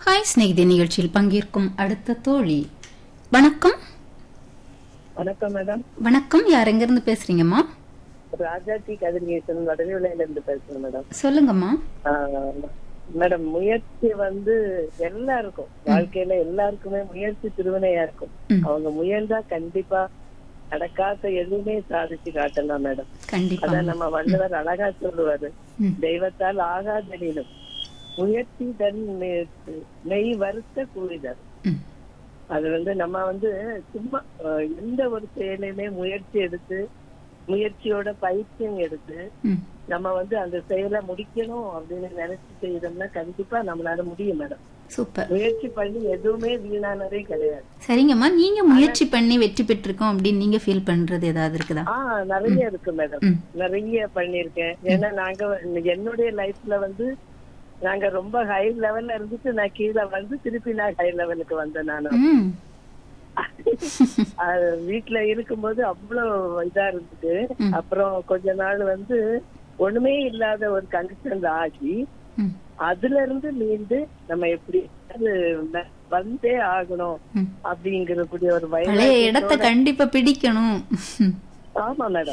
Hi ஸ்நேகிதி நிகழ்ச்சியில் பங்கேற்கும் அடுத்த தோழி வணக்கம் வணக்கம் மேடம் வணக்கம் யார் எங்கிருந்து பேசுறீங்கம்மா ராஜாஜி கதிர்கேசன் வடநிலையில இருந்து பேசுறேன் மேடம் சொல்லுங்கம்மா ஆஹ், மேடம் முயற்சி வந்து எல்லாருக்கும் வாழ்க்கையில எல்லாருக்குமே முயற்சி திருவினையா இருக்கும் ம். அவங்க முயன்றா கண்டிப்பா நடக்காத எதுவுமே சாதிச்சு காட்டலாம் மேடம் கண்டிப்பா அதான் நம்ம வள்ளுவர் அழகா சொல்லுவாரு ம். தெய்வத்தால் ஆகாதெனினும் முயற்சி தன் மெய்- மெய் வருத்த கூறிதர் ம். அது வந்து நம்ம வந்து சும்மா அஹ், எந்த ஒரு செயலையுமே முயற்சி எடுத்து முயற்சியோட பயிற்சியும் எடுத்து ம். நம்ம வந்து அந்த செயலை முடிக்கணும் அப்படின்னு நினைச்சு செய்தோம்னா கண்டிப்பா நம்மளால முடியும் மேடம் சூப்பர் முயற்சி பண்ணி எதுவுமே வீணானதே கிடையாது சரிங்கம்மா நீங்க முயற்சி பண்ணி வெற்றி பெற்றிருக்கோம் அப்படின்னு நீங்க ஃபீல் பண்றது ஏதாவது இருக்குதா ஆஹ் நிறைய இருக்கு மேடம் ம். நிறைய பண்ணிருக்கேன் ஏன்னா நாங்க வந்து- என்னுடைய லைஃப்ல வந்து நாங்க ரொம்ப ஹை லெவல்ல இருந்துட்டு நான் கீழே வந்து திருப்பி நான் ஹை லெவலுக்கு வந்தேன் நானும் ம் அது வீட்டுல இருக்கும்போது அவ்வளவு இதா இருந்துட்டு ம். அப்புறம் கொஞ்ச நாள் வந்து ஒண்ணுமே இல்லாத ஒரு கண்டிஷன்ல ஆகி ம். அதுல இருந்து மீண்டு நம்ம எப்படி அது வ- வந்தே ஆகணும் ம். அப்படிங்கிற கூடிய ஒரு பழைய வயது இடத்த கண்டிப்பா பிடிக்கணும் ஆமா மேடம்